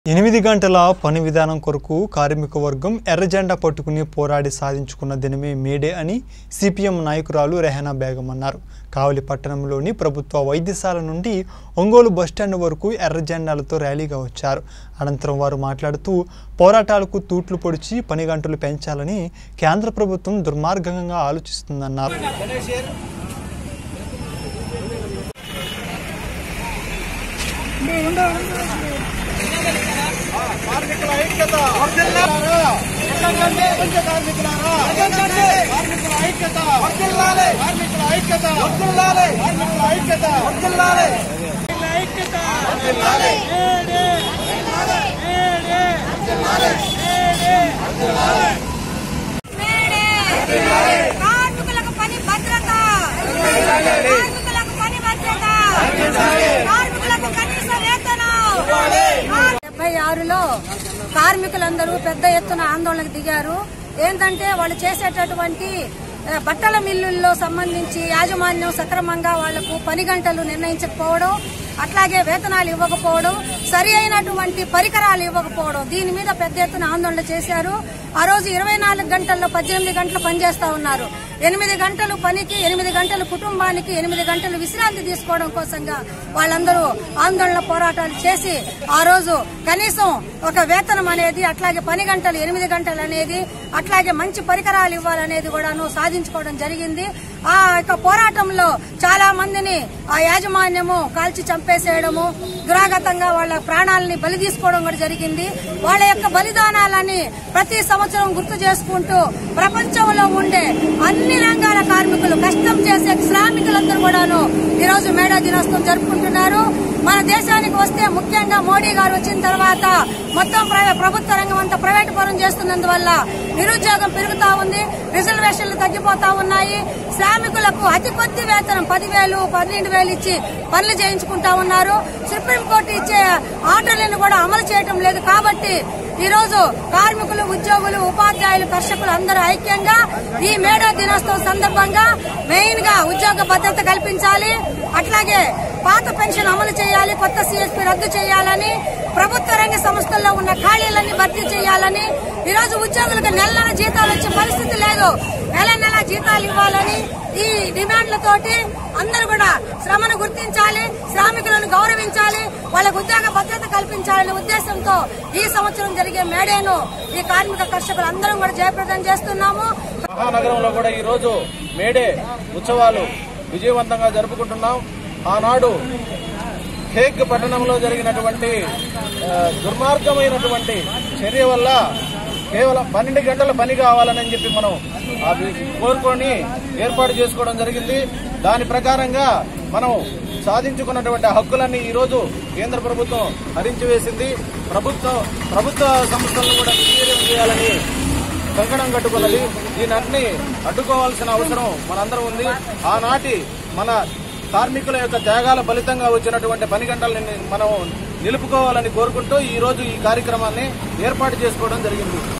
ఎనిమిది గంటల పని విధానం కొరకు కార్మిక వర్గం ఎర్రజెండా పట్టుకుని పోరాడి సాధించుకున్న దినమే మేడే అని సిపిఎం నాయకురాలు రెహనా బేగం అన్నారు కావలి పట్టణంలోని ప్రభుత్వ వైద్యశాల నుండి ఒంగోలు బస్టాండ్ వరకు ఎర్రజెండాలతో ర్యాలీగా వచ్చారు అనంతరం వారు మాట్లాడుతూ పోరాటాలకు తూట్లు పొడిచి పని గంటలు పెంచాలని కేంద్ర ప్రభుత్వం దుర్మార్గంగా ఆలోచిస్తుందన్నారు కార్మికుల ఐక్యత వర్ధిల్లారా ప్రపంచ కార్మికులారా కార్మికుల ఐక్యత వర్ధిల్లాలి కార్మికుల ఐక్యత వర్ధిల్లాలి కార్మికుల ఐక్యత వర్ధిల్లాలి ఐక్యత వర్ధిల్లాలి మేడే! కార్మికులకు పని భద్రత కార్మికులకు పని భద్రత కార్మికులకు కనీస వేతనం డెబ్బై ఆరులో కార్మికులందరూ పెద్ద ఎత్తున ఆందోళనకు దిగారు ఏంటంటే వాళ్ళు చేసేటటువంటి ఆ, బట్టల మిల్లుల్లో సంబంధించి యాజమాన్యం సక్రమంగా వాళ్లకు పని గంటలు నిర్ణయించకపోవడం అట్లాగే వేతనాలు ఇవ్వకపోవడం సరి అయినటువంటి పరికరాలు ఇవ్వకపోవడం దీని మీద పెద్ద ఎత్తున ఆందోళన చేశారు ఆ రోజు ఇరవై నాలుగు గంటల్లో పద్దెనిమిది గంటలు పనిచేస్తా ఉన్నారు ఎనిమిది గంటలు పనికి ఎనిమిది గంటలు కుటుంబానికి ఎనిమిది గంటలు విశ్రాంతి తీసుకోవడం కోసంగా వాళ్ళందరూ ఆందోళన పోరాటాలు చేసి ఆ రోజు కనీసం ఒక వేతనం అనేది అట్లాగే పని గంటలు ఎనిమిది గంటలు అనేది అట్లాగే మంచి పరికరాలు ఇవ్వాలనేది కూడాను సాధించుకోవడం జరిగింది ఆ యొక్క పోరాటంలో చాలా మందిని ఆ యాజమాన్యము కాల్చి చంపేసేయడము దురాగతంగా వాళ్ళ ప్రాణాలని బలి తీసుకోవడం కూడా జరిగింది వాళ్ళ యొక్క బలిదానాలని ప్రతి సంవత్సరం గుర్తు చేసుకుంటూ ప్రపంచంలో ఉండే అన్ని రంగాల కార్మికులు కష్టం చేసే శ్రామికులందరూ కూడాను ఈ రోజు మేడా దినోత్సవం జరుపుకుంటున్నారు మన దేశానికి వస్తే ముఖ్యంగా మోడీ గారు వచ్చిన తర్వాత మొత్తం ప్రైవే- ప్రభుత్వ రంగం అంతా ప్రైవేట్ పరం చేస్తున్నందువల్ల నిరుద్యోగం పెరుగుతా ఉంది రిజర్వేషన్లు తగ్గిపోతా ఉన్నాయి శ్రామికులకు అతి కొద్ది వేతనం పదివేలు పన్నెండు వేలు ఇచ్చి పనులు చేయించుకుంటా ఉన్నారు సుప్రీంకోర్టు ఇచ్చే ఆర్డర్లను కూడా అమలు చేయటం లేదు కాబట్టి ఈ రోజు కార్మికులు ఉద్యోగులు ఉపాధ్యాయులు కర్షకులు అందరూ ఐక్యంగా ఈ మేడా దినోత్సవం సందర్భంగా మెయిన్ గా ఉద్యోగ భద్రత కల్పించాలి అట్లాగే పాత పెన్షన్ అమలు చేయాలి కొత్త సిఎస్పీ రద్దు చేయాలని ప్రభుత్వ రంగ సంస్థల్లో ఉన్న ఖాళీలన్నీ భర్తీ చేయాలని ఈ రోజు ఉద్యోగులకు నెల నెల జీతాలు వచ్చే పరిస్థితి లేదు నెల నెల జీతాలు ఇవ్వాలని ఈ డిమాండ్లతోటి అందరూ కూడా శ్రమను గుర్తించాలి శ్రామికులను గౌరవించాలి వాళ్ళకు ఉద్యోగ భద్రత కల్పించాలనే ఉద్దేశంతో ఈ సంవత్సరం జరిగే మేడేను ఈ కార్మిక కర్షకులు అందరం కూడా జయప్రదం చేస్తున్నాము మహానగరంలో కూడా ఈ రోజు మేడే ఉత్సవాలు విజయవంతంగా జరుపుకుంటున్నాం ఆనాడు హేగ్ పట్టణంలో జరిగినటువంటి ఆ, దుర్మార్గమైనటువంటి చర్య వల్ల కేవలం పన్నెండు గంటల పని కావాలని చెప్పి మనం అది కోరుకొని ఏర్పాటు చేసుకోవడం జరిగింది దాని ప్రకారంగా మనం సాధించుకున్నటువంటి హక్కులన్నీ ఈ రోజు కేంద్ర ప్రభుత్వం హరించి వేసింది ప్రభుత్వ ప్రభుత్వ సంస్థలను కూడా నిర్వీర్యం చేయాలని కంకణం కట్టుకున్నది దీనన్ని అడ్డుకోవాల్సిన అవసరం మనందరం ఉంది ఆనాటి మన కార్మికుల యొక్క త్యాగాల ఫలితంగా వచ్చినటువంటి పని గంటలని మనం నిలుపుకోవాలని కోరుకుంటూ ఈ రోజు ఈ కార్యక్రమాన్ని ఏర్పాటు చేసుకోవడం జరిగింది